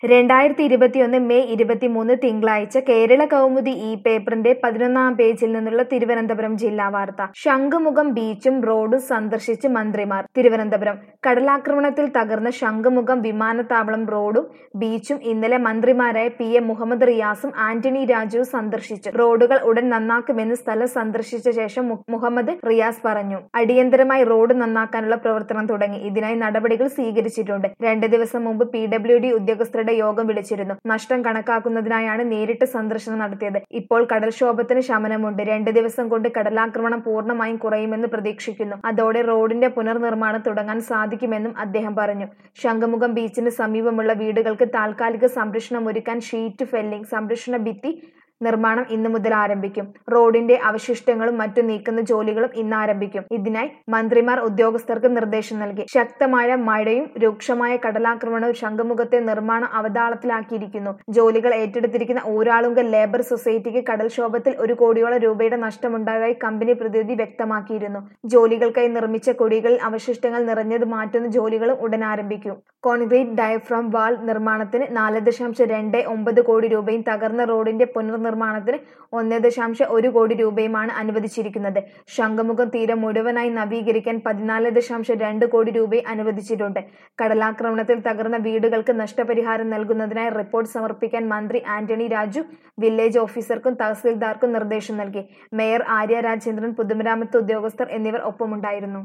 രണ്ടായിരത്തി ഇരുപത്തിയൊന്ന് മെയ് ഇരുപത്തിമൂന്ന് തിങ്കളാഴ്ച കേരള കൗമുദി ഈ പേപ്പറിന്റെ പതിനൊന്നാം പേജിൽ നിന്നുള്ള തിരുവനന്തപുരം ജില്ലാ വാർത്ത ശംഖുമുഖം ബീച്ചും റോഡും സന്ദർശിച്ച് മന്ത്രിമാർ തിരുവനന്തപുരം കടലാക്രമണത്തിൽ തകർന്ന ശംഖുമുഖം വിമാനത്താവളം റോഡും ബീച്ചും ഇന്നലെ മന്ത്രിമാരായ പി എ മുഹമ്മദ് റിയാസും ആന്റണി രാജുവും സന്ദർശിച്ചു റോഡുകൾ ഉടൻ നന്നാക്കുമെന്ന് സ്ഥലം സന്ദർശിച്ച ശേഷം മു- മുഹമ്മദ് റിയാസ് പറഞ്ഞു അടിയന്തരമായി റോഡ് നന്നാക്കാനുള്ള പ്രവർത്തനം തുടങ്ങി ഇതിനായി നടപടികൾ സ്വീകരിച്ചിട്ടുണ്ട് രണ്ട് ദിവസം മുമ്പ് പി ഡബ്ല്യു ഡി ഉദ്യോഗസ്ഥരുടെ യോഗം വിളിച്ചിരുന്നു നഷ്ടം കണക്കാക്കുന്നതിനായാണ് നേരിട്ട് സന്ദർശനം നടത്തിയത് ഇപ്പോൾ കടൽക്ഷോഭത്തിന് ശമനമുണ്ട് രണ്ട് ദിവസം കൊണ്ട് കടലാക്രമണം പൂർണ്ണമായും കുറയുമെന്ന് പ്രതീക്ഷിക്കുന്നു അതോടെ റോഡിന്റെ പുനർനിർമ്മാണം തുടങ്ങാൻ സാധിക്കുമെന്നും അദ്ദേഹം പറഞ്ഞു ശംഖുമുഖം ബീച്ചിന് സമീപമുള്ള വീടുകൾക്ക് താൽക്കാലിക സംരക്ഷണം ഒരുക്കാൻ ഷീറ്റ് ഫെല്ലിംഗ് സംരക്ഷണ ഭിത്തി നിർമ്മാണം ഇന്നു മുതൽ ആരംഭിക്കും റോഡിന്റെ അവശിഷ്ടങ്ങളും മറ്റു നീക്കുന്ന ജോലികളും ഇന്ന് ആരംഭിക്കും ഇതിനായി മന്ത്രിമാർ ഉദ്യോഗസ്ഥർക്ക് നിർദ്ദേശം നൽകി ശക്തമായ മഴയും രൂക്ഷമായ കടലാക്രമണവും ശംഖുമുഖത്തെ നിർമ്മാണം അവതാളത്തിലാക്കിയിരിക്കുന്നു ജോലികൾ ഏറ്റെടുത്തിരിക്കുന്ന ഊരാളുങ്കൽ ലേബർ സൊസൈറ്റിക്ക് കടൽക്ഷോഭത്തിൽ ഒരു കോടിയോളം രൂപയുടെ നഷ്ടമുണ്ടായതായി കമ്പനി പ്രതിനിധി വ്യക്തമാക്കിയിരുന്നു ജോലികൾക്കായി നിർമ്മിച്ച കുഴികളിൽ അവശിഷ്ടങ്ങൾ നിറഞ്ഞത് മാറ്റുന്ന ജോലികളും ഉടൻ ആരംഭിക്കും കോൺക്രീറ്റ് ഡയഫ്രം വാൾ നിർമ്മാണത്തിന് നാല് ദശാംശം രണ്ട് ഒമ്പത് കോടി രൂപയും തകർന്ന റോഡിന്റെ പുനർനിർമ്മാണത്തിന് ഒന്ന് ദശാംശം ഒരു കോടി രൂപയുമാണ് അനുവദിച്ചിരിക്കുന്നത് ശംഖുമുഖം തീരം മുഴുവനായി നവീകരിക്കാൻ പതിനാല് ദശാംശം രണ്ട് കോടി രൂപയും അനുവദിച്ചിട്ടുണ്ട് കടലാക്രമണത്തിൽ തകർന്ന വീടുകൾക്ക് നഷ്ടപരിഹാരം നൽകുന്നതിനായി റിപ്പോർട്ട് സമർപ്പിക്കാൻ മന്ത്രി ആന്റണി രാജു വില്ലേജ് ഓഫീസർക്കും തഹസിൽദാർക്കും നിർദ്ദേശം നൽകി മേയർ ആര്യ രാജേന്ദ്രൻ പൊതുമരാമത്ത് ഉദ്യോഗസ്ഥർ എന്നിവർ ഒപ്പമുണ്ടായിരുന്നു